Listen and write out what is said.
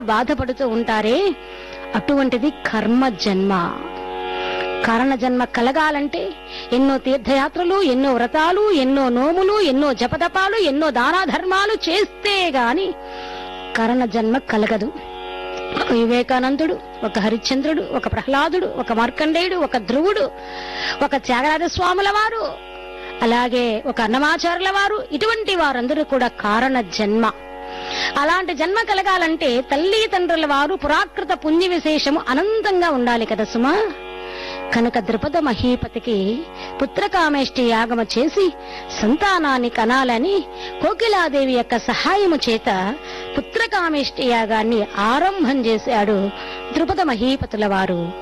బాధపడుతూ ఉంటారే అటువంటిది కర్మ జన్మ కారణ జన్మ కలగాలంటే ఎన్నో తీర్థయాత్రలు ఎన్నో వ్రతాలు ఎన్నో నోములు ఎన్నో జపదపాలు ఎన్నో దానాధర్మాలు చేస్తే గాని కరణ జన్మ కలగదు ఒక వివేకానందుడు ఒక హరిశ్చంద్రుడు ఒక ప్రహ్లాదుడు ఒక మార్కండేయుడు ఒక ధ్రువుడు ఒక త్యాగరాజ స్వాముల వారు అలాగే ఒక అన్నమాచారుల వారు ఇటువంటి వారందరూ కూడా కారణ జన్మ అలాంటి జన్మ కలగాలంటే తల్లి తండ్రుల వారు పురాకృత పుణ్య విశేషము అనంతంగా ఉండాలి కదా సుమా కనుక ద్రుపద మహీపతికి పుత్రకామేష్టి యాగము చేసి సంతానాన్ని కనాలని కోకిలాదేవి యొక్క సహాయము చేత పుత్రకామేష్టి యాగాన్ని ఆరంభం చేశాడు ద్రుపద మహీపతుల వారు